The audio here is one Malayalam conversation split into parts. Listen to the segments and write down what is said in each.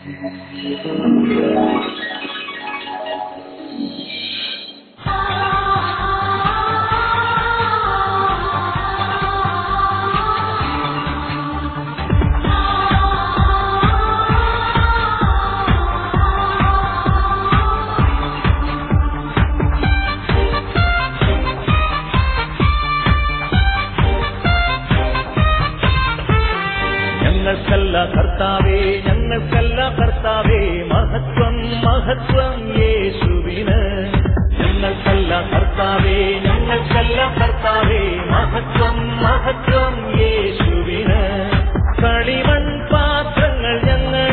ഞങ്ങൾക്കല്ല കർത്താവേ ഞങ്ങൾക്കല്ല കർത്താവേ മഹത്വം മഹത്വം യേശുവിന് ഞങ്ങൾക്കല്ല കർത്താവേ ഞങ്ങൾക്കല്ല കർത്താവേ മഹത്വം മഹത്വം യേശുവിന് കളിമൺ പാത്രങ്ങൾ ഞങ്ങൾ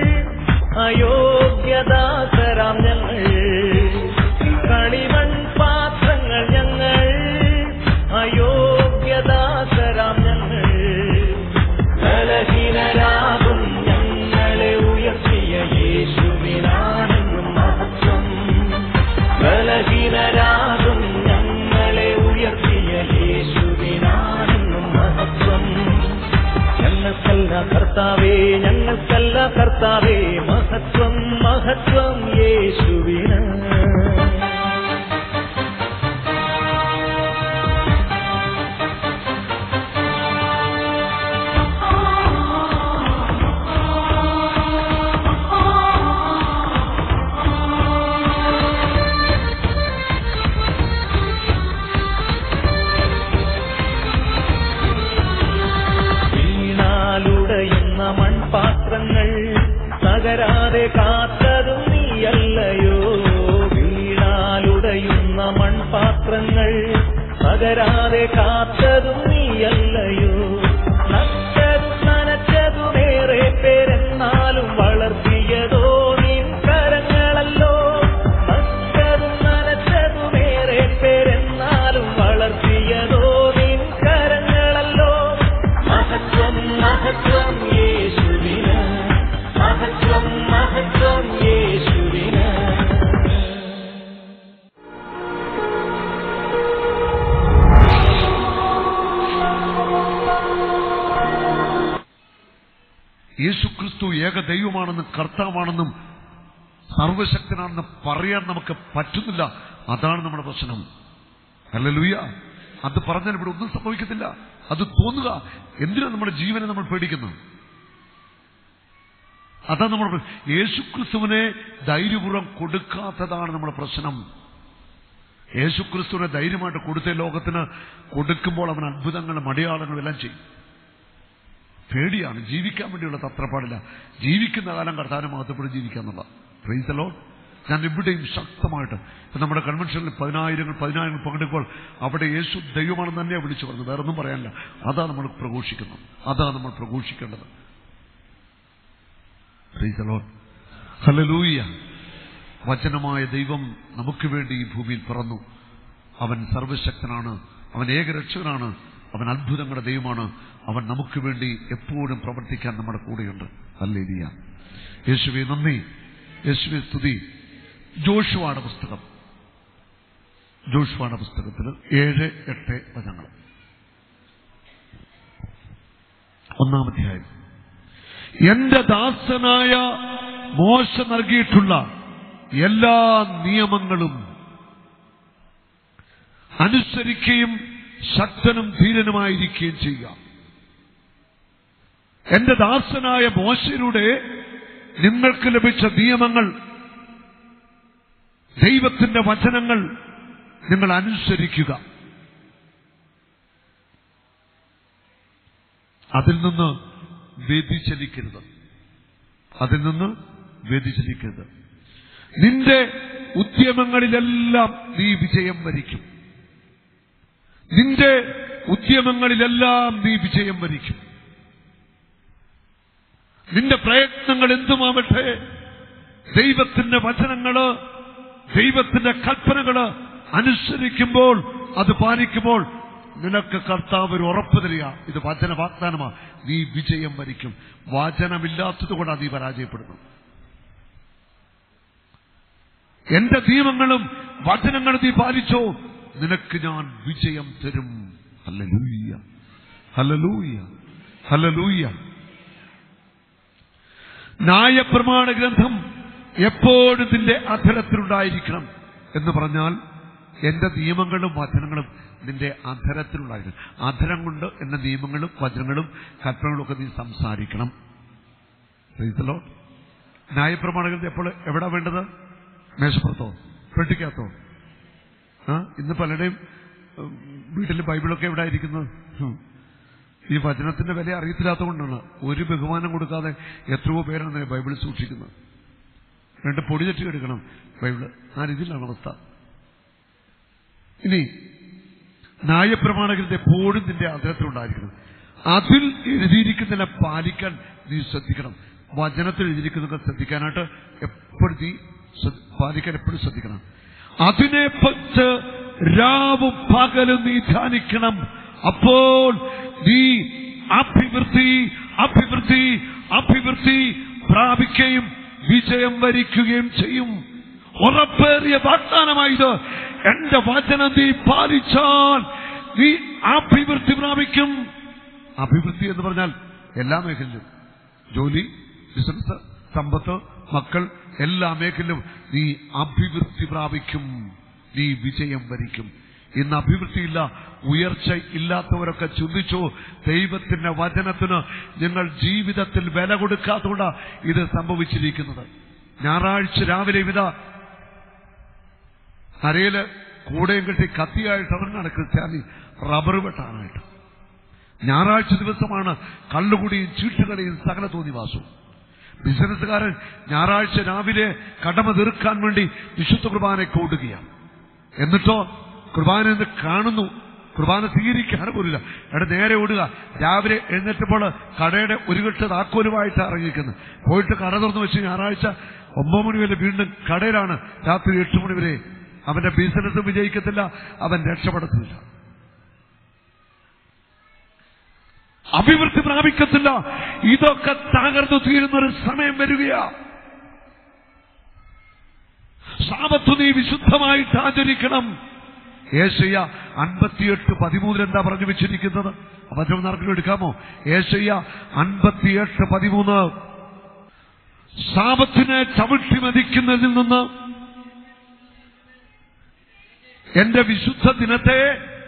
അയോഗ്യദാസരാം ഞങ്ങൾ കളിമൺ പാത്രങ്ങൾ ഞങ്ങൾ അയോഗ്യദാസരാം ഞങ്ങൾ ബലഹീനരാകും ഞങ്ങളെ ഉയർത്തിയ യേശുവിനാണെന്നും മഹത്വം ബലഹീനരാകും ഞങ്ങളെ ഉയർത്തിയ യേശുവിനാണെന്നും മഹത്വം ഞങ്ങൾക്കല്ല കർത്താവേ ഞങ്ങൾക്കല്ല കർത്താവേ മഹത്വം മഹത്വം യേശുവിന് വീണാലുടയുന്ന മൺപാത്രങ്ങൾ തകരാതെ കാത്തതും നീയല്ലയോ വീണാലുടയുന്ന മൺപാത്രങ്ങൾ തകരാതെ കാത്തതും നീയല്ലയോ നട്ടതും നനച്ചതുമേറെ പേരെന്നാലും വളർത്തിയതോ നിൻ കരങ്ങളല്ലോ നട്ടതും നനച്ചതുമേറെ പേരെന്നാലും വളർത്തിയതോ നിൻ കരങ്ങളല്ലോ മഹത്വം മഹത്വം യേശുവിന് മഹത്വം മഹത്വം യേശുവിന് യേശുക്രിസ്തു ഏക ദൈവമാണെന്നും കർത്താവാണെന്നും സർവശക്തനാണെന്ന് പറയാൻ നമുക്ക് പറ്റുന്നില്ല അതാണ് നമ്മുടെ പ്രശ്നം അല്ലലൂയ അത് പറഞ്ഞാൽ ഇവിടെ ഒന്നും സംഭവിക്കത്തില്ല അത് തോന്നുക എന്തിനാ നമ്മുടെ ജീവനെ നമ്മൾ പേടിക്കുന്നു അതാണ് നമ്മുടെ പ്ര- യേശുക്രിസ്തുവിനെ ധൈര്യപൂർവ്വം കൊടുക്കാത്തതാണ് നമ്മുടെ പ്രശ്നം യേശുക്രിസ്തുവിനെ ധൈര്യമായിട്ട് കൊടുത്ത ലോകത്തിന് കൊടുക്കുമ്പോൾ അവൻ അത്ഭുതങ്ങളും അടയാളങ്ങളും എല്ലാം ചെയ്യും പേടിയാണ് ജീവിക്കാൻ വേണ്ടിയുള്ള തത്രപ്പാടില്ല ജീവിക്കുന്ന കാലം കർത്താവിനെ മഹത്വപ്പെട്ട് ജീവിക്കാന്നുള്ള പ്രൈസലോ ഞാൻ ഇവിടെയും ശക്തമായിട്ട് ഇപ്പൊ നമ്മുടെ കൺവെൻഷനിൽ പതിനായിരങ്ങൾ പതിനായിരങ്ങൾ പങ്കെടുക്കുമ്പോൾ അവിടെ യേശു ദൈവമാണെന്ന് തന്നെയാണ് വിളിച്ചു പറഞ്ഞത് വേറെ ഒന്നും പറയാനില്ല അതാ നമ്മൾ പ്രഘോഷിക്കുന്നത് അതാ നമ്മൾ പ്രഘോഷിക്കേണ്ടത് പ്രൈസലോ ഹലലൂയ വചനമായ ദൈവം നമുക്ക് വേണ്ടി ഈ ഭൂമിയിൽ പിറന്നു അവൻ സർവശക്തനാണ് അവൻ ഏകരക്ഷകനാണ് അവൻ അത്ഭുതങ്ങളുടെ ദൈവമാണ് അവൻ നമുക്ക് വേണ്ടി എപ്പോഴും പ്രവർത്തിക്കാൻ നമ്മുടെ കൂടെയുണ്ട് അല്ലേലിയ യേശുവെ നന്ദി യേശുവെ സ്തുതി ജോഷുവാണ് പുസ്തകം ജോഷുവാണ് പുസ്തകത്തിൽ ഏഴ് എട്ട് വചനങ്ങൾ ഒന്നാമധ്യായം എന്റെ ദാസനായ മോശ നൽകിയിട്ടുള്ള എല്ലാ നിയമങ്ങളും അനുസരിക്കുകയും ശക്തനും ധീരനുമായിരിക്കുകയും ചെയ്യുക എന്റെ ദാസനായ മോശയിലൂടെ നിങ്ങൾക്ക് ലഭിച്ച നിയമങ്ങൾ ദൈവത്തിന്റെ വചനങ്ങൾ നിങ്ങൾ അനുസരിക്കുക അതിൽ നിന്ന് വ്യതിചലിക്കരുത് അതിൽ നിന്ന് വ്യതിചലിക്കരുത് നിന്റെ ഉദ്യമങ്ങളിലെല്ലാം നീ വിജയം വരിക്കും നിന്റെ ഉദ്യമങ്ങളിലെല്ലാം നീ വിജയം വരിക്കും നിന്റെ പ്രയത്നങ്ങൾ എന്തുമാവട്ടെ ദൈവത്തിന്റെ വചനങ്ങള് ദൈവത്തിന്റെ കൽപ്പനകള് അനുസരിക്കുമ്പോൾ അത് പാലിക്കുമ്പോൾ നിനക്ക് കർത്താവ് ഒരു ഉറപ്പ് തരിക ഇത് വചന വാഗ്ദാനമാ നീ വിജയം വരിക്കും വചനമില്ലാത്തത് കൊണ്ടാണ് നീ പരാജയപ്പെടുന്നത് എന്റെ നിയമങ്ങളും വചനങ്ങളും നീ പാലിച്ചോ നിനക്ക് ഞാൻ വിജയം തരും ഹല്ലലൂയ ഹല്ലലൂയ ഹല്ലലൂയ ന്യായപ്രമാണ ഗ്രന്ഥം എപ്പോഴും നിന്റെ അധരത്തിലുണ്ടായിരിക്കണം എന്ന് പറഞ്ഞാൽ എന്റെ നിയമങ്ങളും വചനങ്ങളും നിന്റെ അധരത്തിലുണ്ടായിരിക്കണം അധരം കൊണ്ട് എന്റെ നിയമങ്ങളും വചനങ്ങളും കൽപ്പനകളും ഒക്കെ നീ സംസാരിക്കണം Praise the Lord. ന്യായപ്രമാണ ഗ്രന്ഥം എപ്പോൾ എവിടെ വേണ്ടത് മേശപ്പുറത്തോ പെട്ടിക്കകത്തോ ആ ഇന്ന് പലരുടെയും ഉം, വീട്ടിൽ ബൈബിളൊക്കെ എവിടെ ആയിരിക്കുന്നത് ഉം. ഈ വചനത്തിന്റെ വില അറിയത്തില്ലാത്തതുകൊണ്ടാണ് ഒരു ബഹുമാനം കൊടുക്കാതെ എത്രയോ പേരാണ് ബൈബിൾ സൂക്ഷിക്കുന്നത് രണ്ട് പൊടി തെറ്റി എടുക്കണം ബൈബിള് ആ രീതിയിലാണ് അവസ്ഥ ഇനി ന്യായപ്രമാണകരുടെ എപ്പോഴും നിന്റെ ആദരത്തിലുണ്ടായിരിക്കണം അതിൽ എഴുതിയിരിക്കുന്നതിനെ പാലിക്കാൻ നീ ശ്രദ്ധിക്കണം വചനത്തിൽ എഴുതിയിരിക്കുന്നതൊക്കെ ശ്രദ്ധിക്കാനായിട്ട് എപ്പോഴും നീ ശ്രദ്ധ- പാലിക്കാൻ എപ്പോഴും ശ്രദ്ധിക്കണം അതിനെ പറ്റ് രാവും പകലും നീ ധ്യാനിക്കണം അപ്പോൾ നീ അഭിവൃദ്ധി അഭിവൃദ്ധി അഭിവൃദ്ധി പ്രാപിക്കുകയും വിജയം വരിക്കുകയും ചെയ്യും ഉറപ്പേറിയ വാഗ്ദാനമായത് എന്റെ വചനം നീ പാലിച്ചാൽ നീ അഭിവൃദ്ധി പ്രാപിക്കും അഭിവൃദ്ധി എന്ന് പറഞ്ഞാൽ എല്ലാ മേഖലയിലും ജോലി ബിസിനസ് സമ്പത്ത് മക്കൾ എല്ലാ മേഖലയിലും നീ അഭിവൃദ്ധി പ്രാപിക്കും നീ വിജയം വരിക്കും ഇന്ന് അഭിവൃദ്ധിയില്ല ഉയർച്ച ഇല്ലാത്തവരൊക്കെ ചിന്തിച്ചു ദൈവത്തിന്റെ വചനത്തിന് നിങ്ങൾ ജീവിതത്തിൽ വില കൊടുക്കാത്തതുകൊണ്ട് ഇത് സംഭവിച്ചിരിക്കുന്നത് ഞായറാഴ്ച രാവിലെ ഇതാ അരയില് കൂടെയും കെട്ടി കത്തിയായിട്ട് ഇറങ്ങാണ് ക്രിസ്ത്യാനി റബ്ബർ വെട്ടാനായിട്ട് ഞായറാഴ്ച ദിവസമാണ് കള്ളുകുടിയും ചീട്ടുകളിയും സകല തോന്നിവാസവും ബിസിനസ്സുകാരൻ ഞായറാഴ്ച രാവിലെ കടമ തീർക്കാൻ വേണ്ടി വിശുദ്ധ കുർബാനയ്ക്ക് ഓടുകയാണ് എന്നിട്ടോ കുർബാന എന്ന് കാണുന്നു കുർബാന സ്വീകരിക്കാൻ പോലില്ല എവിടെ നേരെ ഓടുക രാവിലെ എഴുന്നേറ്റപ്പോൾ കടയുടെ ഒരു കെട്ട് താക്കോലുമായിട്ട് ഇറങ്ങിയിരിക്കുന്നത് പോയിട്ട് കട തുറന്നു വെച്ച് ഞായറാഴ്ച ഒമ്പത് മണി വരെ വീണ്ടും കടയിലാണ് രാത്രി എട്ട് മണി വരെ അവന്റെ ബിസിനസ് വിജയിക്കത്തില്ല അവൻ രക്ഷപ്പെടത്തില്ല അഭിവൃദ്ധി പ്രാപിക്കത്തില്ല ഇതൊക്കെ തകർന്നു തീരുന്ന ഒരു സമയം വരികയാ സാപത്തു നീ വിശുദ്ധമായിട്ട് ആചരിക്കണം ഏഷ്യ അൻപത്തിയെട്ട് പതിമൂന്നിൽ എന്താ പറഞ്ഞു വെച്ചിരിക്കുന്നത് വചനം നടക്കുന്നു എടുക്കാമോ ഏഷ്യ അൻപത്തിയെട്ട് പതിമൂന്ന് സാപത്തിനെ ചവിട്ടി മതിക്കുന്നതിൽ നിന്ന് എന്റെ വിശുദ്ധ ദിനത്തെ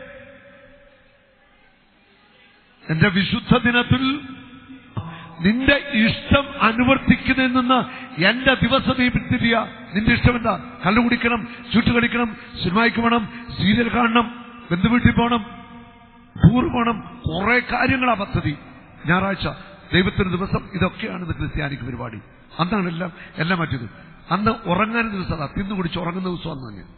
എന്റെ വിശുദ്ധ ദിനത്തിൽ നിന്റെ ഇഷ്ടം അനുവർത്തിക്കുന്നതിൽ നിന്ന് എന്റെ ദിവസം നീ പിന്തിരിയ നിന്റെ ഇഷ്ടം എന്താ കള്ളു കുടിക്കണം ചുട്ടു കളിക്കണം സിനിമയ്ക്ക് പോകണം സീരിയൽ കാണണം ബന്ധുവീട്ടിൽ പോകണം ടൂർ പോകണം കുറെ കാര്യങ്ങളാ പദ്ധതി ഞായറാഴ്ച ദൈവത്തിന്റെ ദിവസം ഇതൊക്കെയാണ് ഇത് ക്രിസ്ത്യാനിക്ക് പരിപാടി അന്നാണ് എല്ലാം എല്ലാം മറ്റത് അന്ന് ഉറങ്ങാൻ ദിവസം തിന്നു കുടിച്ച് ഉറങ്ങുന്ന ദിവസം അന്ന് തന്നെ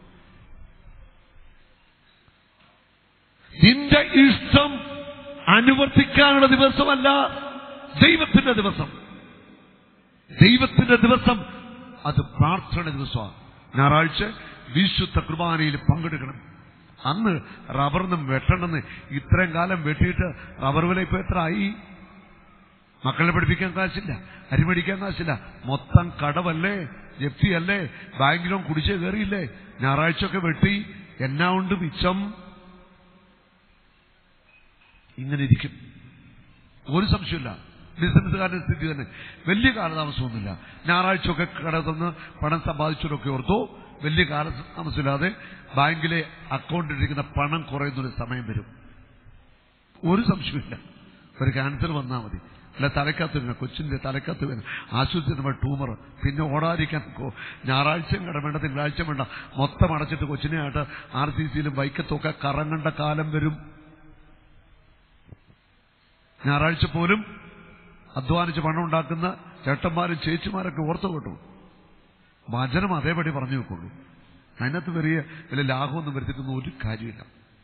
നിന്റെ ഇഷ്ടം അനുവർത്തിക്കാനുള്ള ദിവസമല്ല ദൈവത്തിന്റെ ദിവസം ദൈവത്തിന്റെ ദിവസം അത് പ്രാർത്ഥന ദിവസമാണ് ഞായറാഴ്ച വിശുദ്ധ കുർബാനയിൽ പങ്കെടുക്കണം അന്ന് റബ്ബറിനും വെട്ടണമെന്ന് ഇത്രയും കാലം വെട്ടിയിട്ട് റബ്ബർ വില ഇപ്പൊ എത്ര ആയി മക്കളെ പഠിപ്പിക്കാൻ കാശില്ല അരിമടിക്കാൻ കാശില്ല മൊത്തം കടവല്ലേ ജപ്തിയല്ലേ ബാങ്കിലും കുടിശ്ശേ കയറിയില്ലേ ഞായറാഴ്ചയൊക്കെ വെട്ടി എന്നാ ഉണ്ട് മിച്ചം ഇങ്ങനെ ഇരിക്കും ഒരു സംശയമില്ല ബിസിനസ്സുകാരന്റെ സ്ഥിതി തന്നെ വലിയ കാലതാമസമൊന്നുമില്ല ഞായറാഴ്ചയൊക്കെ കട തന്ന് പണം സമ്പാദിച്ചവരൊക്കെ ഓർത്തു വലിയ കാലതാമസമില്ലാതെ ബാങ്കിലെ അക്കൗണ്ടിലിരിക്കുന്ന പണം കുറയുന്നൊരു സമയം വരും ഒരു സംശയമില്ല ഒരു ക്യാൻസർ വന്നാൽ മതി അല്ല തലക്കകത്ത് വീണ കൊച്ചിന്റെ തലക്കകത്ത് വീണ ആശുപത്രി നമ്മൾ ട്യൂമർ പിന്നെ ഓടാതിരിക്കാൻ കൊ- ഞായറാഴ്ചയും കട വേണ്ട തിങ്കളാഴ്ച വേണ്ട മൊത്തം അടച്ചിട്ട് കൊച്ചിനെ ആയിട്ട് ആർ സി സിയിലും ബൈക്കത്തൊക്കെ കറങ്ങേണ്ട കാലം വരും ഞായറാഴ്ച പോലും അധ്വാനിച്ച് പണം ഉണ്ടാക്കുന്ന ചേട്ടന്മാരും ചേച്ചിമാരൊക്കെ ഓർത്തു കേട്ടു വചനം അതേപടി പറഞ്ഞു വെക്കുള്ളൂ അതിനകത്ത് വലിയ വലിയ ലാഭമൊന്നും വരുത്തിയിട്ടൊന്നും ഒരു കാര്യമില്ല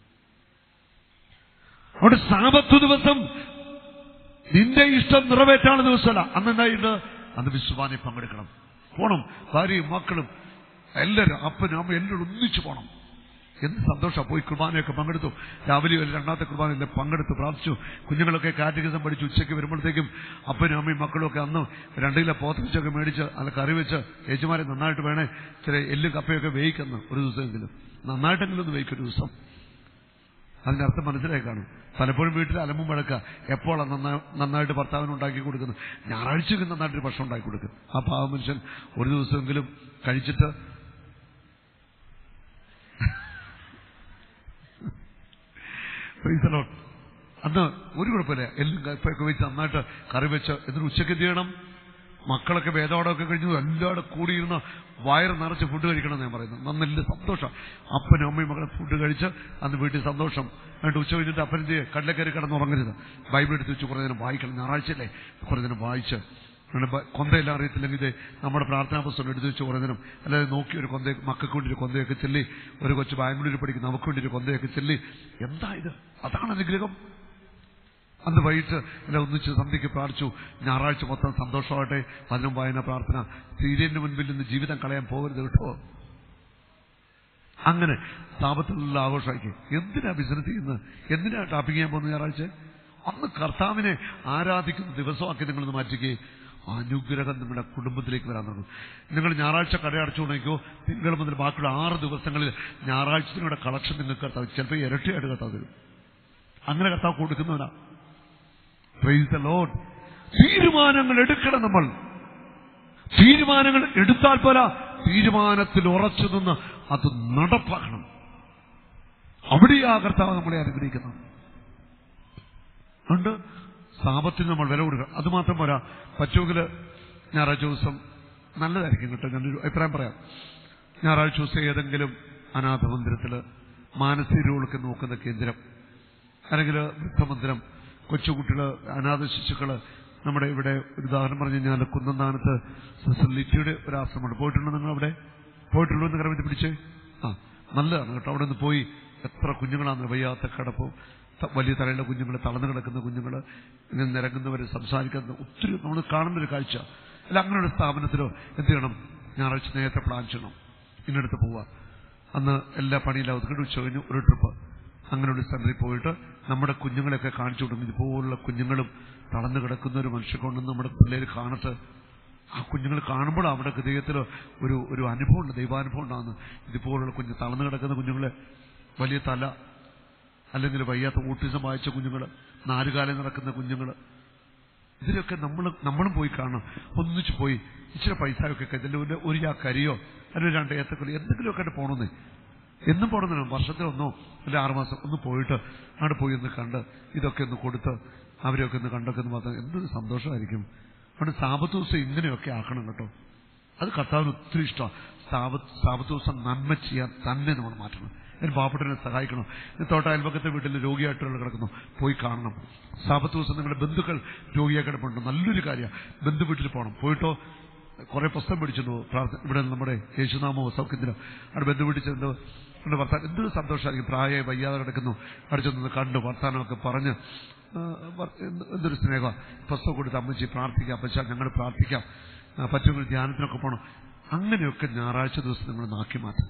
അവിടെ സാപത്ത് ദിവസം നിന്റെ ഇഷ്ടം നിറവേറ്റാനുള്ള ദിവസമല്ല അന്ന് എന്തായിട്ട് അന്ന് വിശ്വാനെ പങ്കെടുക്കണം പോണം ഭാര്യയും മക്കളും എല്ലാവരും അപ്പനും അമ്മയും എല്ലാവരും ഒന്നിച്ചു പോണം എന്ത് സന്തോഷമാണ് പോയി കുർബാനയൊക്കെ പങ്കെടുത്തു രാവിലെ ഒരു രണ്ടാമത്തെ കുർബാനയിൽ പങ്കെടുത്ത് പ്രാർത്ഥിച്ചു കുഞ്ഞുങ്ങളൊക്കെ കാറ്റഗിസം പഠിച്ചു ഉച്ചയ്ക്ക് വരുമ്പോഴത്തേക്കും അപ്പനും അമ്മയും മക്കളും ഒക്കെ അന്ന് രണ്ട് കിലോ പോത്തച്ചൊക്കെ മേടിച്ച് അത് കറി വെച്ച് യേശുമാരെ നന്നായിട്ട് വേണേ ചില എല്ലും കപ്പയൊക്കെ വേയിക്കുന്നു ഒരു ദിവസമെങ്കിലും നന്നായിട്ടെങ്കിലും ഒന്ന് വേയിക്കും ഒരു ദിവസം അതിന്റെ അർത്ഥം മനസ്സിലായി കാണും പലപ്പോഴും വീട്ടിൽ അലമ്പും വഴക്ക എപ്പോഴാണ് നന്നാ- നന്നായിട്ട് ഭർത്താവിന് ഉണ്ടാക്കി കൊടുക്കുന്നത് ഞായറാഴ്ചയൊക്കെ നന്നായിട്ട് ഭക്ഷണം ഉണ്ടാക്കി കൊടുക്കും ആ പാവ മനുഷ്യൻ ഒരു ദിവസമെങ്കിലും കഴിച്ചിട്ട് Praise the Lord. അന്ന് ഒരു കുഴപ്പമില്ല എല്ലാം കപ്പൊക്കെ വെച്ച് നന്നായിട്ട് കറി വെച്ച് എന്നിട്ട് ഉച്ചയ്ക്ക് എന്ത് ചെയ്യണം മക്കളൊക്കെ വേദപാഠമൊക്കെ കഴിഞ്ഞു എല്ലാവരും കൂടിയിരുന്ന് വയറ് നിറച്ച് ഫുഡ് കഴിക്കണം ഞാൻ പറയുന്നത് നന്നല്ല സന്തോഷം അപ്പനും അമ്മയും മക്കളെ ഫുഡ് കഴിച്ച് അന്ന് വീട്ടിൽ സന്തോഷം എന്നിട്ട് ഉച്ച കഴിഞ്ഞിട്ട് അപ്പൻ എന്ത് ചെയ്യും കടലക്കറി കിടന്നുറങ്ങരുത് ബൈബിൾ എടുത്ത് വെച്ച് കുറേ നേരം വായിക്കണം ഞായറാഴ്ചയല്ലേ കുറേ നേരം വായിച്ച് അങ്ങനെ ബ- കൊന്തയെല്ലാം അറിയത്തില്ലെങ്കിൽ ഇത് നമ്മുടെ പ്രാർത്ഥനാ പുസ്തകം എടുത്ത് വെച്ച് കുറേ നേരം അല്ലാതെ നോക്കി ഒരു കൊന്ത മക്കൾക്ക് വേണ്ടി ഒരു കൊന്തയൊക്കെ ചെല്ലി ഒരു കൊച്ചു ബാംഗ്ലൂരിൽ പഠിക്കുന്ന നമുക്ക് വേണ്ടി ഒരു കൊന്തയൊക്കെ ചെല്ലി എന്താ ഇത് അതാണ് അനുഗ്രഹം അന്ന് വൈകിട്ട് എല്ലാം ഒന്നിച്ച് സന്ധ്യയ്ക്ക് പ്രാർത്ഥിച്ചു ഞായറാഴ്ച മൊത്തം സന്തോഷമാവട്ടെ പതിനും വായന പ്രാർത്ഥന സീരിയലിന് മുൻപിൽ നിന്ന് ജീവിതം കളയാൻ പോകരുത് കേട്ടോ അങ്ങനെ സാപത്തിലുള്ള ആഘോഷമാക്കി എന്തിനാ ബിസിനസ് ചെയ്യുന്നത് എന്തിനാ ടാപ്പിംഗ് ചെയ്യാൻ പോകുന്നത് ഞായറാഴ്ച അന്ന് കർത്താവിനെ ആരാധിക്കുന്ന ദിവസമാക്കി നിങ്ങളൊന്ന് മാറ്റിക്കുകയും അനുഗ്രഹം നിങ്ങളുടെ കുടുംബത്തിലേക്ക് വരാൻ തുടങ്ങും നിങ്ങൾ ഞായറാഴ്ച കട അടച്ചുകൊണ്ടിരിക്കോ തിങ്കൾ മുതൽ ബാക്കിയുള്ള ആറ് ദിവസങ്ങളിൽ ഞായറാഴ്ച നിങ്ങളുടെ കളക്ഷൻ നിങ്ങൾക്ക് കർത്താവ് ചിലപ്പോൾ ഇരട്ടിയായിട്ട് കർത്താവ് തരും അങ്ങനെ കർത്താവ് കൊടുക്കുന്നവനാ പ്രൈസ് ദ ലോഡ് തീരുമാനങ്ങൾ എടുക്കണം നമ്മൾ തീരുമാനങ്ങൾ എടുത്താൽ പോരാ തീരുമാനത്തിൽ ഉറച്ചു നിന്ന് അത് നടപ്പാക്കണം അവിടെയാ കർത്താവ് നമ്മളെ അനുഗ്രഹിക്കുന്നത് അതുകൊണ്ട് സാപത്തിന് നമ്മൾ വില കൊടുക്കണം അതുമാത്രം പോരാ പറ്റുമെങ്കിൽ ഞായറാഴ്ച ദിവസം നല്ലതായിരിക്കും കേട്ടോ ഞാനൊരു അഭിപ്രായം പറയാം ഞായറാഴ്ച ദിവസം ഏതെങ്കിലും അനാഥ മന്ദിരത്തില് മാനസിക രോഗികൾക്ക് നോക്കുന്ന കേന്ദ്രം അല്ലെങ്കിൽ വൃദ്ധമന്ദിരം കൊച്ചുകുട്ടികള് അനാഥ ശിശുക്കള് നമ്മുടെ ഇവിടെ ഒരു ഉദാഹരണം പറഞ്ഞു കഴിഞ്ഞാൽ കുന്നന്താനത്ത് സിസ്റ്റർ ലിറ്റിയുടെ ഒരു ആശ്രമമുണ്ട് പോയിട്ടുണ്ടോ നിങ്ങൾ അവിടെ പോയിട്ടുണ്ടോ എന്ന് കരമത്തി പിടിച്ചേ ആ നല്ലതാണ് കേട്ടോ അവിടെ നിന്ന് പോയി എത്ര കുഞ്ഞുങ്ങളാണ് വയ്യാത്ത കിടപ്പും ത- വലിയ തലയുള്ള കുഞ്ഞുങ്ങൾ തളർന്നു കിടക്കുന്ന കുഞ്ഞുങ്ങൾ ഇങ്ങനെ നിരങ്ങുന്നവർ സംസാരിക്കുന്ന ഒത്തിരി നമ്മൾ കാണുന്നൊരു കാഴ്ച അല്ല അങ്ങനെ ഒരു സ്ഥാപനത്തിലോ എന്ത് ചെയ്യണം ഞായറാഴ്ച നേരത്തെ പ്ലാൻ ചെയ്യണം ഇന്നടുത്ത് പോവുക അന്ന് എല്ലാ പണിയിലും ഒതുക്കിട്ട് ഉച്ച കഴിഞ്ഞു ഒരു ട്രിപ്പ് അങ്ങനെ ഒരു സെന്ററിൽ പോയിട്ട് നമ്മുടെ കുഞ്ഞുങ്ങളെയൊക്കെ കാണിച്ചു കൊടുക്കും ഇതുപോലുള്ള കുഞ്ഞുങ്ങളും തളർന്നു കിടക്കുന്ന ഒരു മനുഷ്യ കൊണ്ടുവന്ന് നമ്മുടെ പിള്ളേർ കാണട്ട് ആ കുഞ്ഞുങ്ങൾ കാണുമ്പോൾ അവിടെ ഹൃദയത്തിൽ ഒരു ഒരു അനുഭവമുണ്ട് ദൈവാനുഭവം ഉണ്ടാകുന്നു ഇതുപോലുള്ള കുഞ്ഞ് തളർന്നു കിടക്കുന്ന കുഞ്ഞുങ്ങളെ വലിയ തല അല്ലെങ്കിൽ വയ്യാത്ത ഓട്ടിസം വായിച്ച കുഞ്ഞുങ്ങൾ നാലുകാലം നടക്കുന്ന കുഞ്ഞുങ്ങൾ ഇതിലൊക്കെ നമ്മൾ നമ്മളും പോയി കാണണം ഒന്നിച്ച് പോയി ഇച്ചിരി പൈസയൊക്കെ ഇതിൽ ഒരു ഒരു ചാ കരിയോ അല്ലെങ്കിൽ രണ്ട് ഏത്തക്കളി എന്തെങ്കിലുമൊക്കെ ആയിട്ട് പോകണമെന്നേ എന്നും പോകണമെന്നില്ല വർഷത്തിലൊന്നോ അല്ലെ ആറുമാസം ഒന്ന് പോയിട്ട് അവിടെ പോയി ഒന്ന് കണ്ട് ഇതൊക്കെ ഒന്ന് കൊടുത്ത് അവരെയൊക്കെ ഒന്ന് കണ്ടൊക്കെ ഒന്ന് മാത്രം എന്തൊരു സന്തോഷമായിരിക്കും അതുകൊണ്ട് സാപത്ത് ദിവസം ഇങ്ങനെയൊക്കെ ആക്കണം കേട്ടോ അത് കർത്താവിന് ഒത്തിരി ഇഷ്ടമാണ് സാപത്ത് സാപത്ത് ദിവസം നന്മ ചെയ്യാൻ തന്നെ നമ്മൾ മാറ്റണം ഞാൻ പാവപ്പെട്ടവനെ സഹായിക്കണം ഇനി തോട്ട അയൽപക്കത്തെ വീട്ടിൽ രോഗിയായിട്ടുള്ള കിടക്കുന്നു പോയി കാണണം സാപത്ത് ദിവസം നിങ്ങളുടെ ബന്ധുക്കൾ രോഗിയായി കിടപ്പുണ്ട് നല്ലൊരു കാര്യമാണ് ബന്ധു വീട്ടിൽ പോകണം പോയിട്ടോ കുറെ പുസ്തകം പിടിച്ചിട്ടുണ്ടോ പ്രാർത്ഥന ഇവിടെ നമ്മുടെ യേശുനാമോ സൗഖ്യത്തിനോ അവിടെ ബന്ധു വീട്ടിൽ ചെന്ന് എന്റെ വർത്താനം എന്തൊരു സന്തോഷമായിരിക്കും പ്രായമായി വയ്യാതെ കിടക്കുന്നു അവിടെ ചെന്ന് കണ്ടു വർത്താനമൊക്കെ പറഞ്ഞ് ആ, വർ- എന്ത്- എന്തൊരു സ്നേഹം പുസ്തകം കൊടുത്ത് അമ്മച്ചി പ്രാർത്ഥിക്കാം അപ്പച്ച ഞങ്ങൾ പ്രാർത്ഥിക്കാം ആ, പറ്റുമെങ്കിൽ ധ്യാനത്തിനൊക്കെ പോകണം അങ്ങനെയൊക്കെ ഞായറാഴ്ച ദിവസം നിങ്ങൾ നാക്കി മാറ്റും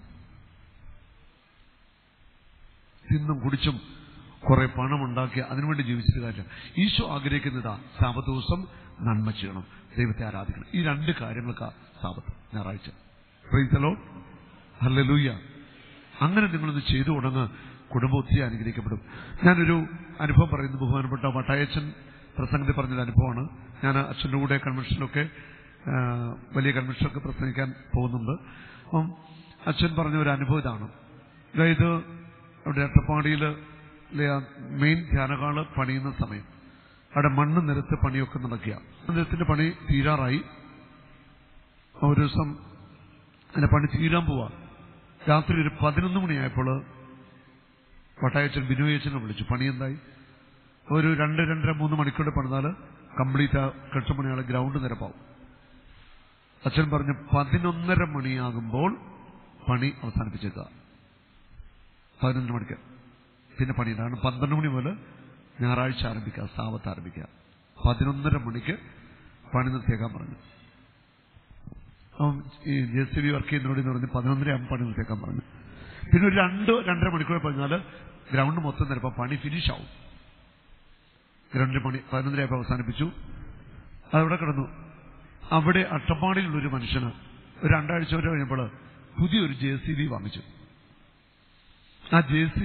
തിന്നും കുടിച്ചും കുറെ പണം ഉണ്ടാക്കി അതിനുവേണ്ടി ജീവിച്ചിട്ട് കാര്യമില്ല ഈശോ ആഗ്രഹിക്കുന്നതാ സാപത്ത് ദിവസം നന്മ ചെയ്യണം ദൈവത്തെ ആരാധിക്കണം ഈ രണ്ട് കാര്യങ്ങൾക്കാ സാപത്ത് ഞായറാഴ്ച പ്രൈസലോ ഹല്ലേലൂയ അങ്ങനെ നിങ്ങളൊന്ന് ചെയ്തു തുടങ്ങ് കുടുംബം ഒത്തിരി അനുഗ്രഹിക്കപ്പെടും ഞാനൊരു അനുഭവം പറയുന്നു ബഹുമാനപ്പെട്ട വട്ടായച്ചൻ പ്രസംഗത്തിൽ പറഞ്ഞൊരു അനുഭവമാണ് ഞാൻ അച്ഛൻ്റെ കൂടെ കൺവെൻഷനിലൊക്കെ ആ, വലിയ കൺവെൻഷനൊക്കെ പ്രസംഗിക്കാൻ പോകുന്നുണ്ട് അപ്പം അച്ഛൻ പറഞ്ഞ ഒരു അനുഭവം ഇതാണ് അതായത് അവിടെ അട്ടപ്പാടിയിൽ മെയിൻ ധ്യാനകാള് പണിയുന്ന സമയം അവിടെ മണ്ണ് നിരത്ത് പണിയൊക്കെ നടക്കുക നിരത്തിന്റെ പണി തീരാറായി ഒരു ദിവസം അതിന്റെ പണി തീരാൻ പോവാ രാത്രി ഒരു പതിനൊന്ന് മണിയായപ്പോൾ വട്ടായച്ചൻ ബിനോയച്ചനെ വിളിച്ചു പണി എന്തായി ഒരു രണ്ട് രണ്ടര മൂന്ന് മണിക്കൂർ പണിതാൽ കംപ്ലീറ്റ് ആ കെട്ടുമണിയാളെ ഗ്രൗണ്ട് നിരപ്പാവും അച്ഛൻ പറഞ്ഞു പതിനൊന്നര മണിയാകുമ്പോൾ പണി അവസാനിപ്പിച്ചേക്കുക പതിനൊന്ന് മണിക്ക് പിന്നെ പണി കാരണം പന്ത്രണ്ട് മണി മുതൽ ഞായറാഴ്ച ആരംഭിക്കുക സാവത്ത് ആരംഭിക്കുക പതിനൊന്നര മണിക്ക് പണി നിർത്തിയേക്കാൻ പറഞ്ഞു അപ്പം ഈ ജെ സി ബി വർക്ക് ചെയ്യുന്നതോട് എന്ന് പറഞ്ഞ് പതിനൊന്നര ആകുമ്പോൾ പണി നിർത്തിയേക്കാൻ പറഞ്ഞു പിന്നെ ഒരു രണ്ട് രണ്ടര മണിക്കൂർ പറഞ്ഞാൽ ഗ്രൗണ്ട് മൊത്തം നിരപ്പം പണി ഫിനിഷ് ആവും ഗ്രൗണ്ടിൽ പണി പതിനൊന്നര ആയപ്പോൾ അവസാനിപ്പിച്ചു അതവിടെ കിടന്നു അവിടെ അട്ടപ്പാടിയിലുള്ള ഒരു മനുഷ്യന് ഒരു രണ്ടാഴ്ച വരെ കഴിഞ്ഞപ്പോൾ പുതിയൊരു ജെ സി ബി വാങ്ങിച്ചു ആ ജെ സി ബി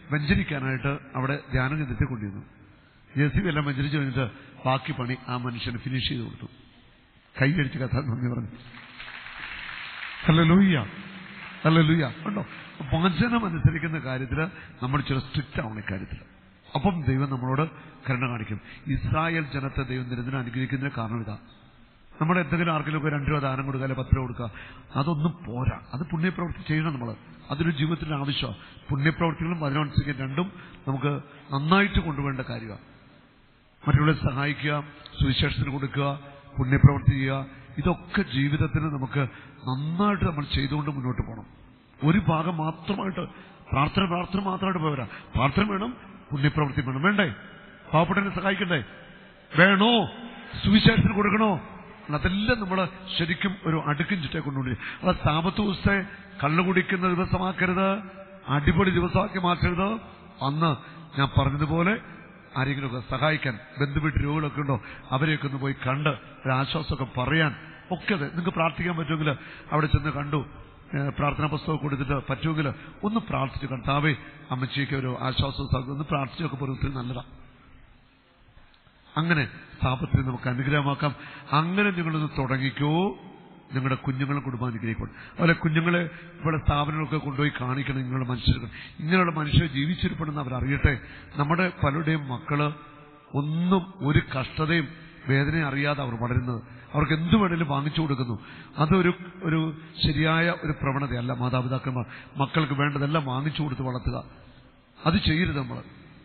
വെഞ്ചരിക്കാനായിട്ട് അവിടെ ധ്യാനം കേന്ദ്രത്തിൽ കൊണ്ടിരുന്നു ജെ സി ബി എല്ലാം വെഞ്ചരിച്ച് കഴിഞ്ഞിട്ട് ബാക്കി പണി ആ മനുഷ്യന് ഫിനിഷ് ചെയ്ത് കൊടുത്തു കൈയടിച്ച് കഥ നന്ദി പറഞ്ഞു അല്ല ലൂയ്യ അല്ല ലൂയ്യ ഉണ്ടോ വചനം അനുസരിക്കുന്ന കാര്യത്തിൽ നമ്മൾ ചില സ്ട്രിക്റ്റ് ആവണം ഇക്കാര്യത്തിൽ അപ്പം ദൈവം നമ്മളോട് കരുണ കാണിക്കും ഇസ്രായേൽ ജനത്തെ ദൈവം നിരന്തരം അനുഗ്രഹിക്കുന്നതിന് കാരണം ഇതാ നമ്മുടെ എന്തെങ്കിലും ആർക്കെങ്കിലും ഒക്കെ രണ്ട് രൂപ ദാനം കൊടുക്കുക അല്ലെങ്കിൽ പത്ത് രൂപ കൊടുക്കുക അതൊന്നും പോരാ അത് പുണ്യപ്രവൃത്തി ചെയ്യണം നമ്മൾ അതൊരു ജീവിതത്തിന്റെ ആവശ്യമാണ് പുണ്യപ്രവൃത്തികളും അതിനനുസരിച്ച് രണ്ടും നമുക്ക് നന്നായിട്ട് കൊണ്ടുപോകേണ്ട കാര്യമാണ് മറ്റുള്ളവരെ സഹായിക്കുക സുവിശേഷത്തിന് കൊടുക്കുക പുണ്യപ്രവൃത്തി ചെയ്യുക ഇതൊക്കെ ജീവിതത്തിന് നമുക്ക് നന്നായിട്ട് നമ്മൾ ചെയ്തുകൊണ്ട് മുന്നോട്ട് പോകണം ഒരു ഭാഗം മാത്രമായിട്ട് പ്രാർത്ഥന പ്രാർത്ഥന മാത്രമായിട്ട് പോരാ പ്രാർത്ഥന വേണം പുണ്യപ്രവൃത്തി വേണം വേണ്ടേ പാവപ്പെട്ടവനെ സഹായിക്കണ്ടേ വേണോ സുവിശേഷത്തിന് കൊടുക്കണോ അതെല്ലാം നമ്മൾ ശരിക്കും ഒരു അടുക്കും ചുറ്റേ കൊണ്ടുപോയി അത് സാപത്ത് ദിവസത്തെ കള്ളു കുടിക്കുന്ന ദിവസമാക്കരുത് അടിപൊളി ദിവസമാക്കി മാറ്റരുത് അന്ന് ഞാൻ പറഞ്ഞതുപോലെ ആരെങ്കിലുമൊക്കെ സഹായിക്കാൻ ബന്ധുവീട്ട് രോഗികളൊക്കെ ഉണ്ടോ അവരെയൊക്കെ ഒന്ന് പോയി കണ്ട് ഒരു ആശ്വാസമൊക്കെ പറയാൻ ഒക്കെ അതെ നിങ്ങൾക്ക് പ്രാർത്ഥിക്കാൻ പറ്റുമെങ്കിൽ അവിടെ ചെന്ന് കണ്ടു ഏഹ് പ്രാർത്ഥനാ പുസ്തകം കൊടുത്തിട്ട് പറ്റുമെങ്കിൽ ഒന്ന് പ്രാർത്ഥിച്ചു കർത്താവേ അമ്മച്ചിക്ക് ഒരു ആശ്വാസം സാധിക്കും ഒന്ന് പ്രാർത്ഥിച്ചൊക്കെ പോകുന്നത് നല്ലതാണ് അങ്ങനെ സ്ഥാപനത്തിന് നമുക്ക് അനുഗ്രഹമാക്കാം അങ്ങനെ നിങ്ങളൊന്ന് തുടങ്ങിക്കോ നിങ്ങളുടെ കുഞ്ഞുങ്ങളും കുടുംബം അനുഗ്രഹിക്കും അതുപോലെ കുഞ്ഞുങ്ങളെ ഇവിടെ സ്ഥാപനങ്ങളൊക്കെ കൊണ്ടുപോയി കാണിക്കണം നിങ്ങളുടെ മനുഷ്യർക്ക് ഇങ്ങനെയുള്ള മനുഷ്യർ ജീവിച്ചിരിപ്പണമെന്ന് അവരറിയട്ടെ നമ്മുടെ പലരുടെയും മക്കള് ഒന്നും ഒരു കഷ്ടതയും വേദനയും അറിയാതെ അവർ വളരുന്നത് അവർക്ക് എന്ത് വേണേലും വാങ്ങിച്ചു കൊടുക്കുന്നു അതൊരു ഒരു ശരിയായ ഒരു പ്രവണതയല്ല മാതാപിതാക്കന്മാർ മക്കൾക്ക് വേണ്ടതെല്ലാം വാങ്ങിച്ചു കൊടുത്ത് വളർത്തുക അത് ചെയ്യരുത് നമ്മൾ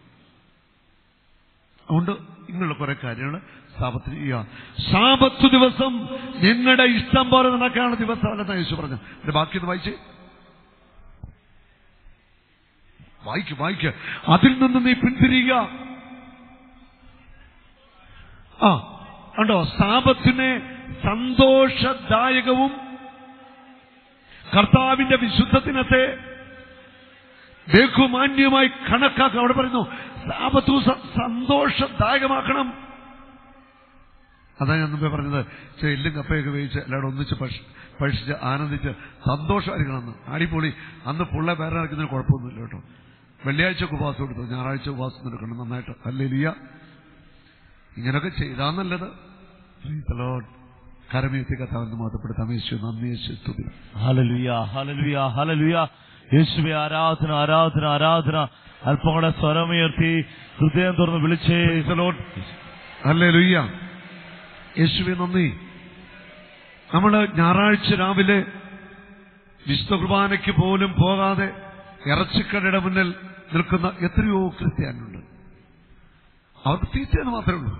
അതുകൊണ്ട് ഇങ്ങനെയുള്ള കുറെ കാര്യങ്ങൾ സാപത്തിന് ചെയ്യുക സാപത്ത് ദിവസം നിങ്ങളുടെ ഇഷ്ടം പോലെ നടക്കാനുള്ള ദിവസമല്ലെന്നാ യേശു പറഞ്ഞു എന്റെ ബാക്കി ഒന്ന് വായിച്ചേ വായിക്ക് വായിക്ക് അതിൽ നിന്ന് നീ പിന്തിരിയുക ആ ഉണ്ടോ സാപത്തിനെ സന്തോഷദായകവും കർത്താവിന്റെ വിശുദ്ധ ദിനത്തെ ബഹുമാന്യമായി കണക്കാക്കുക അവിടെ പറയുന്നു സാപത്തു സന്തോഷദായകമാക്കണം അതാ ഞാൻ മുമ്പേ പറഞ്ഞത് ചെ എല്ലും കപ്പയൊക്കെ വേവിച്ച് എല്ലാവരും ഒന്നിച്ച് ഭക്ഷ- ഭക്ഷിച്ച് ആനന്ദിച്ച് സന്തോഷമായിരിക്കണമെന്ന് അടിപൊളി അന്ന് പുള്ള വേറെ നടക്കുന്നതിന് കുഴപ്പമൊന്നുമില്ല കേട്ടോ വെള്ളിയാഴ്ച ഉപവാസം എടുത്തു ഞായറാഴ്ച ഉപവാസം എടുക്കണം നന്നായിട്ട് അല്ലേലിയ ഇങ്ങനൊക്കെ ചെയ്താ നല്ലത് കരമീത്തി കഥാവെന്ന് മാത്രപ്പെടുത്താം യേശു നന്ദി യേശു സ്തുതി ഹലലുയ ഹലലുയ ഹലലുയ യേശുവെ ആരാധന ആരാധന ആരാധന അല്പം കൂടെ സ്വരമുയർത്തി ഹൃദയം തുറന്ന് വിളിച്ചേ അല്ലേ ലുയ്യ യേശുവെ നന്ദി നമ്മള് ഞായറാഴ്ച രാവിലെ വിശുദ്ധ കുർബാനയ്ക്ക് പോലും പോകാതെ ഇറച്ചിക്കടയുടെ മുന്നിൽ നിൽക്കുന്ന എത്രയോ ക്രിസ്ത്യാനുണ്ട് അവർക്ക് തീറ്റയെന്ന് മാത്രമേ ഉള്ളൂ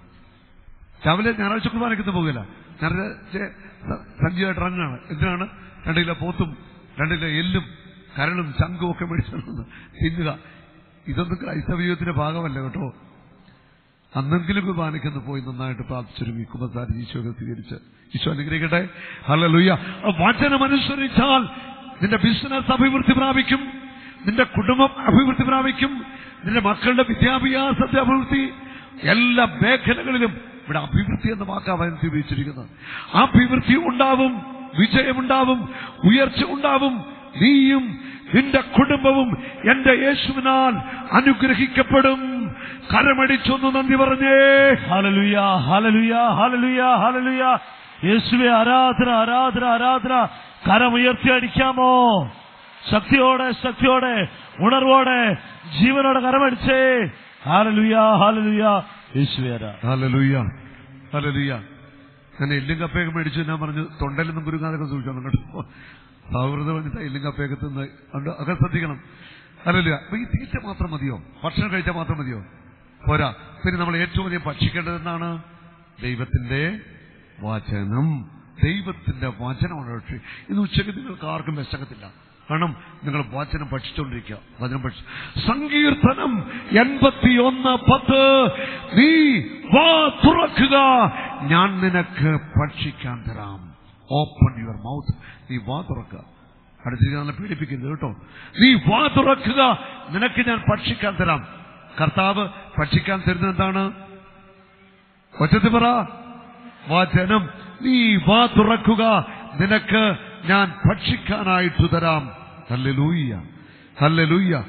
രാവിലെ ഞായറാഴ്ച കുർബാനയ്ക്കൊന്നും പോകില്ല ഞായറാഴ്ച സഞ്ജയമായിട്ട് ഇറങ്ങാണ് എന്തിനാണ് രണ്ട് കിലോ പോത്തും രണ്ട് കിലോ എല്ലും കരളും ചങ്കും ഒക്കെ മേടിച്ചു തിന്നുക ഇതൊന്നും ക്രൈസ്തവ ജീവിതത്തിന്റെ ഭാഗമല്ല കേട്ടോ അന്നെങ്കിലും കുർബാനയ്ക്കൊന്ന് പോയി നന്നായിട്ട് പ്രാർത്ഥിച്ചൊരുങ്ങി കുമ്പസാരി ഈശോയെ സ്വീകരിച്ച് ഈശോ അനുഗ്രഹിക്കട്ടെ ഹല്ലേലൂയ വചനം അനുസരിച്ചാൽ നിന്റെ ബിസിനസ് അഭിവൃദ്ധി പ്രാപിക്കും നിന്റെ കുടുംബം അഭിവൃദ്ധി പ്രാപിക്കും നിന്റെ മക്കളുടെ വിദ്യാഭ്യാസത്തെ അഭിവൃദ്ധി എല്ലാ മേഖലകളിലും ഇവിടെ അഭിവൃദ്ധി എന്ന വാക്കാണ് ഉപയോഗിച്ചിരിക്കുന്നത് അഭിവൃദ്ധി ഉണ്ടാവും വിജയമുണ്ടാവും ഉയർച്ച ഉണ്ടാവും നീയും നിന്റെ കുടുംബവും എന്റെ യേശുവിനാൽ അനുഗ്രഹിക്കപ്പെടും കരമടിച്ചൊന്ന് നന്ദി പറഞ്ഞേ ഹലലുയ ഹലലുയ ഹലലുയ ഹലലുയ യേശുവെ ആരാധന ആരാധന ആരാധന കരമുയർത്തി അടിക്കാമോ ശക്തിയോടെ ശക്തിയോടെ ഉണർവോടെ ജീവനോടെ കരമടിച്ചേ ഹാലലുയ ഹാലലുയ യേശുവെ ആരാധന ഹല്ലേലൂയ ഹല്ലേലൂയ ഞാൻ എല്ലും കപ്പയൊക്കെ മേടിച്ചു ഞാൻ പറഞ്ഞു തൊണ്ടയിലൊന്നും കുരുങ്ങാതൊക്കെ സൂക്ഷിക്കണം കേട്ടോ സൗഹൃദം വന്നിട്ട് എല്ലും കപ്പയൊക്കെ തിന്ന് അതുകൊണ്ട് അതൊക്കെ ശ്രദ്ധിക്കണം അല്ലല്ല അപ്പൊ ഈ തീറ്റ മാത്രം മതിയോ ഭക്ഷണം കഴിച്ചാൽ മാത്രം മതിയോ പോരാ പിന്നെ നമ്മൾ ഏറ്റവും അധികം ഭക്ഷിക്കേണ്ടത് എന്താണ് ദൈവത്തിന്റെ വചനം ദൈവത്തിന്റെ വചനമാണ് ഭക്ഷി ഇന്ന് ഉച്ചയ്ക്ക് നിങ്ങൾക്ക് ആർക്കും വിശക്കത്തില്ല കാരണം നിങ്ങൾ വചനം ഭക്ഷിച്ചുകൊണ്ടിരിക്കുക വചനം ഭക്ഷി സങ്കീർത്തനം എൺപത്തിയൊന്ന് പത്ത് നീ വാ തുറക്കുക ഞാൻ നിനക്ക് ഭക്ഷിക്കാൻ തരാം ഓപ്പൺ യുവർ മൗത്ത് നീ വാ തുറക്കുക അടുത്തിരിക്കുന്ന നല്ല പീഡിപ്പിക്കരുത് കേട്ടോ നീ വാ തുറക്കുക നിനക്ക് ഞാൻ ഭക്ഷിക്കാൻ തരാം കർത്താവ് ഭക്ഷിക്കാൻ തരുന്നത് എന്താണ് ഒച്ചത്തിൽ പറ വചനം നീ വാ തുറക്കുക നിനക്ക് ഞാൻ ഭക്ഷിക്കാനായിട്ട് തരാം ഹല്ലേലൂയ്യ ഹല്ലേലൂയ്യ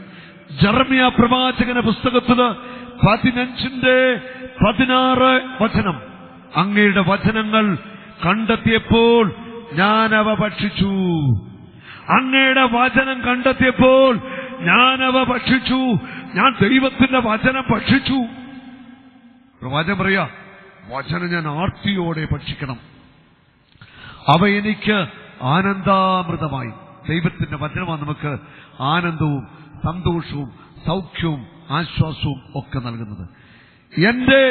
ജർമിയ പ്രവാചകന പുസ്തകത്തില് പതിനഞ്ചിന്റെ പതിനാറ് വചനം അങ്ങയുടെ വചനങ്ങൾ കണ്ടെത്തിയപ്പോൾ ഞാൻ അവ ഭക്ഷിച്ചു അങ്ങയുടെ വചനം കണ്ടെത്തിയപ്പോൾ ഞാൻ അവ ഭക്ഷിച്ചു ഞാൻ ദൈവത്തിന്റെ വചനം ഭക്ഷിച്ചു പ്രവാചകൻ പറയാ വചനം ഞാൻ ആർത്തിയോടെ ഭക്ഷിക്കണം അവ എനിക്ക് ആനന്ദാമൃതമായി ദൈവത്തിന്റെ വചനമാണ് നമുക്ക് ആനന്ദവും സന്തോഷവും സൗഖ്യവും ആശ്വാസവും ഒക്കെ നൽകുന്നത് എന്റെ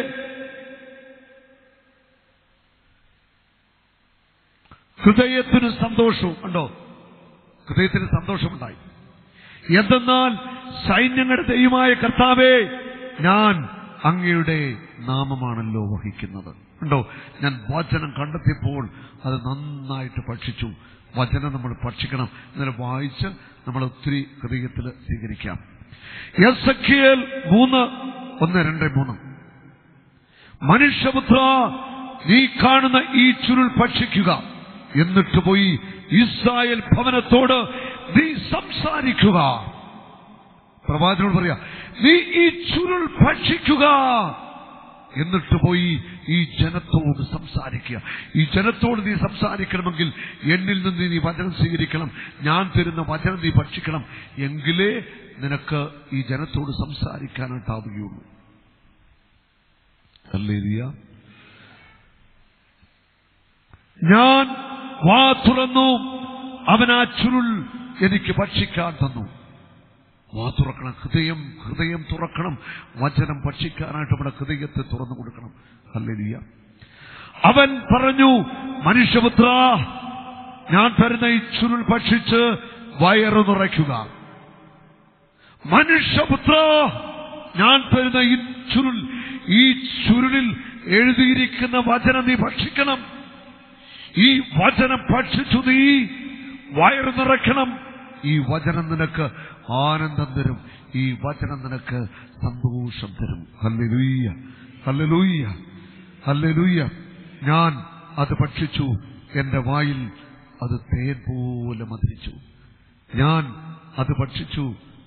ഹൃദയത്തിന് സന്തോഷവും ഉണ്ടോ ഹൃദയത്തിന് സന്തോഷമുണ്ടായി എന്തെന്നാൽ സൈന്യങ്ങളുടെ ദൈവമായ കർത്താവേ ഞാൻ അങ്ങയുടെ നാമമാണല്ലോ വഹിക്കുന്നത് ഉണ്ടോ ഞാൻ വചനം കണ്ടെത്തിയപ്പോൾ അത് നന്നായിട്ട് ഭക്ഷിച്ചു വചനം നമ്മൾ ഭക്ഷിക്കണം ഇന്നലെ വായിച്ച് നമ്മൾ ഒത്തിരി ഹൃദയത്തിൽ സ്വീകരിക്കാം എസ് മൂന്ന് ഒന്ന് രണ്ട് മൂന്ന് മനുഷ്യപുത്ര നീ കാണുന്ന ഈ ചുരുൾ ഭക്ഷിക്കുക എന്നിട്ട് പോയി ഇസ്രായേൽ ഭവനത്തോട് നീ സംസാരിക്കുക പ്രവാചകനോട് പറയാ നീ ഈ ചുരുൾ ഭക്ഷിക്കുക എന്നിട്ട് പോയി ഈ ജനത്തോട് സംസാരിക്കുക ഈ ജനത്തോട് നീ സംസാരിക്കണമെങ്കിൽ എന്നിൽ നിന്ന് നീ വചനം സ്വീകരിക്കണം ഞാൻ തരുന്ന വചനം നീ ഭക്ഷിക്കണം എങ്കിലേ നിനക്ക് ഈ ജനത്തോട് സംസാരിക്കാനായിട്ടാവുകയുള്ളൂ ഹല്ലേലൂയ ഞാൻ വാ തുറന്നു അവൻ ആ ചുരുൾ എനിക്ക് ഭക്ഷിക്കാൻ തന്നു വാ തുറക്കണം ഹൃദയം ഹൃദയം തുറക്കണം വചനം ഭക്ഷിക്കാനായിട്ട് നമ്മുടെ ഹൃദയത്തെ തുറന്നു കൊടുക്കണം ഹല്ലേലൂയ അവൻ പറഞ്ഞു മനുഷ്യപുത്ര ഞാൻ തരുന്ന ഈ ചുരുൾ ഭക്ഷിച്ച് വയറു നിറയ്ക്കുക മനുഷ്യപുത്ര ഞാൻ തരുന്ന ഈ ചുരുൾ ഈ ചുരുളിൽ എഴുതിയിരിക്കുന്ന വചനം നീ ഭക്ഷിക്കണം ഈ വചനം ഭക്ഷിച്ചു നീ വയറു നിറയ്ക്കണം ഈ വചനം നിനക്ക് ആനന്ദം തരും ഈ വചനം നിനക്ക് സന്തോഷം തരും ഹല്ലേലൂയ്യ ഹല്ലേലൂയ്യ ഹല്ലേലൂയ്യ ഞാൻ അത് ഭക്ഷിച്ചു എന്റെ വായിൽ അത് തേൻ പോലെ മധുരിച്ചു ഞാൻ അത് ഭക്ഷിച്ചു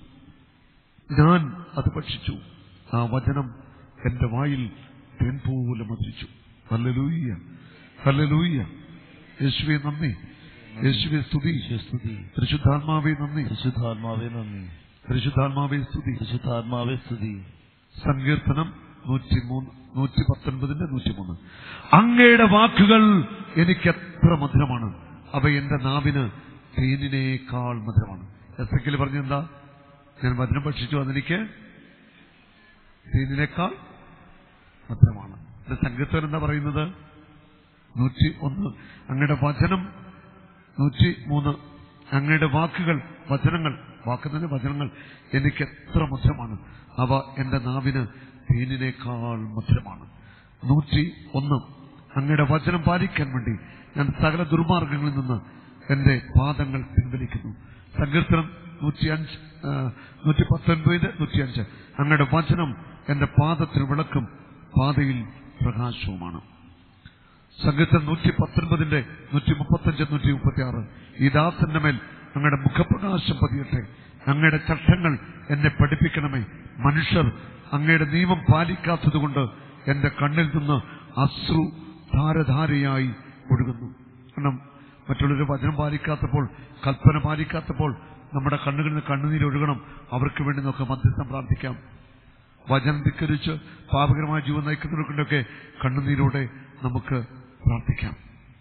ഞാൻ അത് ഭക്ഷിച്ചു ആ വചനം എന്റെ വായിൽ തേൻ പോലെ മധുരിച്ചു ഹല്ലേലൂയ്യ ഹല്ലേലൂയ്യ യേശുവെ നന്ദി യേശുവെ സ്തുതി സ്തുതി പരിശുദ്ധാത്മാവെ നന്ദി പരിശുദ്ധാത്മാവേ നന്ദി പരിശുദ്ധാത്മാവെ സ്തുതി പരിശുദ്ധാത്മാവേ സ്തുതി സങ്കീർത്തനം നൂറ്റി മൂന്ന് നൂറ്റി പത്തൊൻപതിന്റെ നൂറ്റി മൂന്ന് അങ്ങയുടെ വാക്കുകൾ എനിക്ക് എത്ര മധുരമാണ് അവ എന്റെ നാവിന് തേനിനേക്കാൾ മധുരമാണ് എസ് എക്കിൽ പറഞ്ഞെന്താ ഞാൻ വചനം ഭക്ഷിച്ചു അതെനിക്ക് തേനിനേക്കാൾ മധുരമാണ് ഇത് സങ്കീർത്തനം എന്താ പറയുന്നത് നൂറ്റി ഒന്ന് അങ്ങയുടെ വചനം നൂറ്റി മൂന്ന് അങ്ങയുടെ വാക്കുകൾ വചനങ്ങൾ വാക്കുന്നതിന് വചനങ്ങൾ എനിക്ക് എത്ര മധുരമാണ് അവ എന്റെ നാവിന് തേനിനേക്കാൾ മധുരമാണ് നൂറ്റി ഒന്ന് അങ്ങയുടെ വചനം പാലിക്കാൻ വേണ്ടി ഞാൻ സകല ദുർമാർഗങ്ങളിൽ നിന്ന് എന്റെ പാദങ്ങൾ പിൻവലിക്കുന്നു സങ്കീർത്തനം നൂറ്റി അഞ്ച് നൂറ്റി പത്തൊൻപത് നൂറ്റി അഞ്ച് അങ്ങയുടെ വചനം എന്റെ പാദത്തിന് വിളക്കും പാതയിൽ പ്രകാശവുമാണ് സംഗീതം നൂറ്റി പത്തൊൻപതിന്റെ നൂറ്റി മുപ്പത്തഞ്ച് നൂറ്റി മുപ്പത്തി ആറ് ഈ ദാസന്റെ മേൽ അങ്ങയുടെ മുഖപ്രകാശം പതിയട്ടെ അങ്ങയുടെ ചട്ടങ്ങൾ എന്നെ പഠിപ്പിക്കണമേ മനുഷ്യർ അങ്ങയുടെ നിയമം പാലിക്കാത്തതുകൊണ്ട് എന്റെ കണ്ണിൽ നിന്ന് അശ്രു ധാരധാരയായി ഒഴുകുന്നു കാരണം മറ്റുള്ളവർ വചനം പാലിക്കാത്തപ്പോൾ കൽപ്പന പാലിക്കാത്തപ്പോൾ നമ്മുടെ കണ്ണുകളിൽ നിന്ന് കണ്ണുനീര് ഒഴുകണം അവർക്ക് വേണ്ടി നമുക്ക് മധ്യസ്ഥം പ്രാർത്ഥിക്കാം വചനം ധിക്കരിച്ച് പാപകരമായ ജീവൻ നയിക്കുന്നവർക്കൊണ്ടൊക്കെ കണ്ണുനീരോടെ നമുക്ക് പ്രാർത്ഥിക്കാം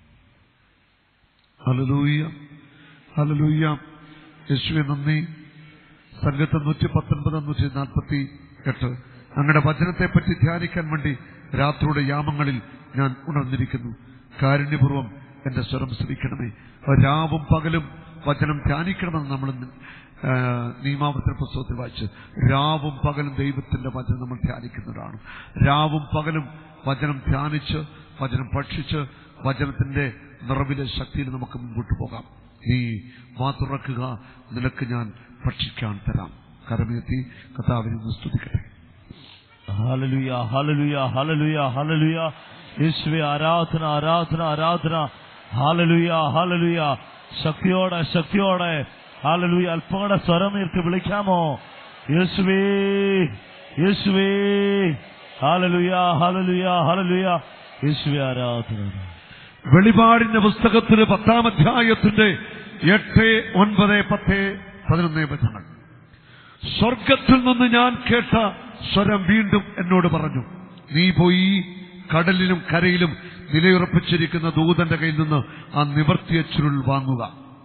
ഹലലൂയ ഹലലൂയ യേശുവെ നന്ദി സംഘത്തെ നൂറ്റി പത്തൊൻപത് നൂറ്റി നാൽപ്പത്തി എട്ട് അങ്ങയുടെ വചനത്തെ പറ്റി ധ്യാനിക്കാൻ വേണ്ടി രാത്രിയുടെ യാമങ്ങളിൽ ഞാൻ ഉണർന്നിരിക്കുന്നു കാരുണ്യപൂർവ്വം എന്റെ സ്വരം ശ്രമിക്കണമേ രാവും പകലും വചനം ധ്യാനിക്കണമെന്ന് നമ്മൾ ആ, നിയമാവർത്തന പുസ്തകത്തിൽ വായിച്ച് രാവും പകലും ദൈവത്തിന്റെ വചനം നമ്മൾ ധ്യാനിക്കുന്നതാണ് രാവും പകലും വചനം ധ്യാനിച്ച് വചനം ഭക്ഷിച്ച് വചനത്തിന്റെ നിറവിലെ ശക്തിയിൽ നമുക്ക് മുൻപോട്ട് പോകാം നീ വാ തുറക്കുക നിനക്ക് ഞാൻ ഭക്ഷിക്കാൻ തരാം കരമേത്തി കഥാവിനെ ഒന്ന് സ്തുതിക്കട്ടെ ഹല്ലേലൂയ ഹല്ലേലൂയ ഹല്ലേലൂയ ഹല്ലേലൂയ യേശുവേ ആരാധന ആരാധന ആരാധന ഹല്ലേലൂയ ഹല്ലേലൂയ ശക്തിയോടെ ശക്തിയോടെ ഹല്ലേലൂയ അല്പങ്ങളുടെ സ്വരം നീർക്ക് വിളിക്കാമോ യേശുവേ യേശുവേ ഹാലലുയ ഹാലലുയ ഹാലലുയ യേശുവേ ആരാധന വെളിപാടിന്റെ പുസ്തകത്തിന് പത്താം അധ്യായത്തിന്റെ എട്ട് ഒൻപത് പത്ത് പതിനൊന്ന് വചനങ്ങൾ സ്വർഗത്തിൽ നിന്ന് ഞാൻ കേട്ട സ്വരം വീണ്ടും എന്നോട് പറഞ്ഞു നീ പോയി കടലിലും കരയിലും നിലയുറപ്പിച്ചിരിക്കുന്ന ദൂതന്റെ കയ്യിൽ നിന്ന് ആ നിവർത്തിയ ചുരുൾ വാങ്ങുക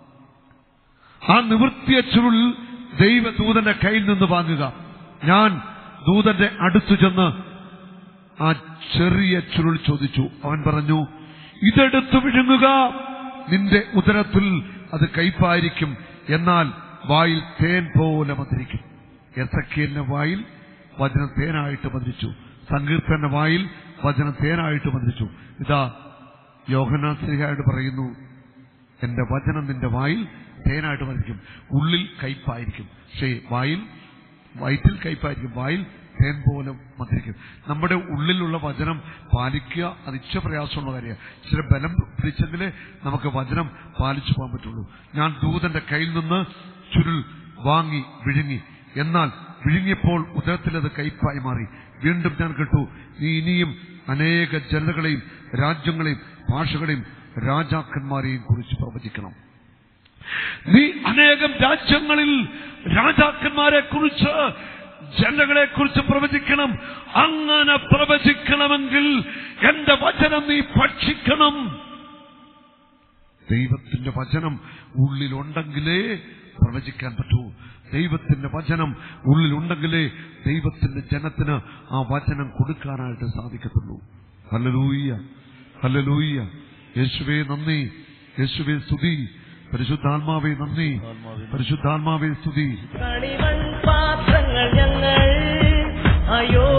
ആ നിവൃത്തിയ ചുരുൾ ദൈവദൂതന്റെ കയ്യിൽ നിന്ന് വാങ്ങുക ഞാൻ ദൂതന്റെ അടുത്തു ചെന്ന് ആ ചെറിയ ചുരുൾ ചോദിച്ചു അവൻ പറഞ്ഞു ഇതെടുത്തു വിഴുങ്ങുക നിന്റെ ഉദരത്തിൽ അത് കയ്പായിരിക്കും എന്നാൽ വായിൽ തേൻ പോലെ മധുരിക്കും എസക്കിയലിന്റെ വായിൽ വചനം തേനായിട്ട് മധുരിച്ചു സങ്കീർത്തന്റെ വായിൽ വചനം തേനായിട്ട് മധുരിച്ചു ഇതാ യോഹനാശ്രീഹായോട് പറയുന്നു എന്റെ വചനം നിന്റെ വായിൽ തേനായിട്ട് മധുരിക്കും ഉള്ളിൽ കയ്പായിരിക്കും പക്ഷേ വായിൽ വയറ്റിൽ കയ്പായിരിക്കും വായിൽ തേൻ പോലെ മധുരിക്കും നമ്മുടെ ഉള്ളിലുള്ള വചനം പാലിക്കുക അത് ഇച്ച പ്രയാസമുള്ള കാര്യമാണ് ചില ബലം പിടിച്ചെങ്കിലേ നമുക്ക് വചനം പാലിച്ചു പോകാൻ പറ്റുള്ളൂ ഞാൻ ദൂതന്റെ കയ്യിൽ നിന്ന് ചുരുൾ വാങ്ങി വിഴുങ്ങി എന്നാൽ വിഴുങ്ങിയപ്പോൾ ഉദരത്തിലത് കയ്പായി മാറി വീണ്ടും ഞാൻ കേട്ടു നീ ഇനിയും അനേക ജനതകളെയും രാജ്യങ്ങളെയും ഭാഷകളെയും രാജാക്കന്മാരെയും കുറിച്ച് പ്രവചിക്കണം നീ അനേകം രാജ്യങ്ങളിൽ രാജാക്കന്മാരെ കുറിച്ച് ജനങ്ങളെ കുറിച്ച് പ്രവചിക്കണം അങ്ങനെ പ്രവചിക്കണമെങ്കിൽ എന്റെ വചനം നീ ഭക്ഷിക്കണം ദൈവത്തിന്റെ വചനം ഉള്ളിലുണ്ടെങ്കിലേ പ്രവചിക്കാൻ പറ്റൂ ദൈവത്തിന്റെ വചനം ഉള്ളിലുണ്ടെങ്കിലേ ദൈവത്തിന്റെ ജനത്തിന് ആ വചനം കൊടുക്കാനായിട്ട് സാധിക്കത്തുള്ളൂ ഹല്ലലൂയ്യ ഹല്ലലൂയ്യ യേശുവേ നന്ദി യേശുവേ സ്തുതി പരിശുദ്ധാത്മാവേ നന്ദി പരിശുദ്ധാത്മാവേ സ്തുതി കളിമൺ പാത്രങ്ങൾ ഞങ്ങൾ അയോ